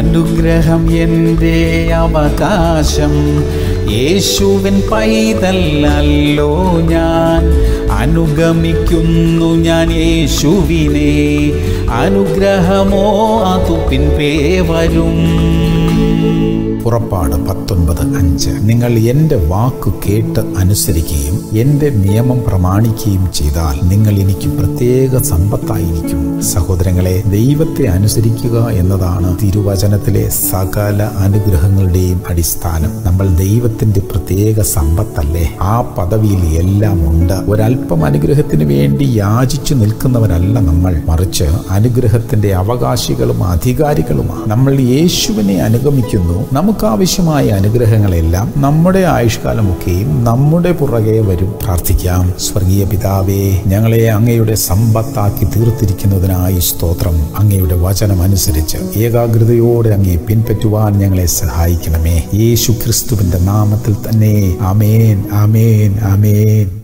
അനുഗ്രഹം എൻ്റെ അവകാശം യേശുവിൻ പൈതല്ലല്ലോ ഞാൻ അനുഗമിക്കുന്നു ഞാൻ യേശുവിനെ അനുഗ്രഹമോ അതു പിൻപേ വരും പുറപ്പാട് പത്തൊൻപത് അഞ്ച് നിങ്ങൾ എൻ്റെ വാക്കു കേട്ട് അനുസരിക്കുകയും എൻ്റെ നിയമം പ്രമാണിക്കുകയും ചെയ്താൽ നിങ്ങൾ എനിക്ക് പ്രത്യേക സമ്പത്തായിരിക്കും സഹോദരങ്ങളെ ദൈവത്തെ അനുസരിക്കുക എന്നതാണ് തിരുവചനത്തിലെ സകല അനുഗ്രഹങ്ങളുടെയും അടിസ്ഥാനം നമ്മൾ ദൈവത്തിന്റെ പ്രത്യേക സമ്പത്തല്ലേ ആ പദവിയിൽ എല്ലാം ഉണ്ട് ഒരല്പം അനുഗ്രഹത്തിന് വേണ്ടി യാചിച്ചു നിൽക്കുന്നവരല്ല നമ്മൾ മറിച്ച് അനുഗ്രഹത്തിന്റെ അവകാശികളും അധികാരികളുമാണ് നമ്മൾ യേശുവിനെ അനുഗമിക്കുന്നു നമുക്കാവശ്യമായ അനുഗ്രഹങ്ങളെല്ലാം നമ്മുടെ ആയുഷ്കാലമൊക്കെയും നമ്മുടെ പുറകെ വരും പ്രാർത്ഥിക്കാം സ്വർഗീയ പിതാവേ ഞങ്ങളെ അങ്ങയുടെ സമ്പത്താക്കി തീർത്തിരിക്കുന്നതിനായി സ്തോത്രം അങ്ങയുടെ വചനം അനുസരിച്ച് ഏകാഗ്രതയോടെ അങ്ങേ പിൻപറ്റുവാൻ ഞങ്ങളെ സഹായിക്കണമേ യേശു ക്രിസ്തുവിന്റെ നാമത്തിൽ തന്നെ അമേൻ അമേൻ അമേൻ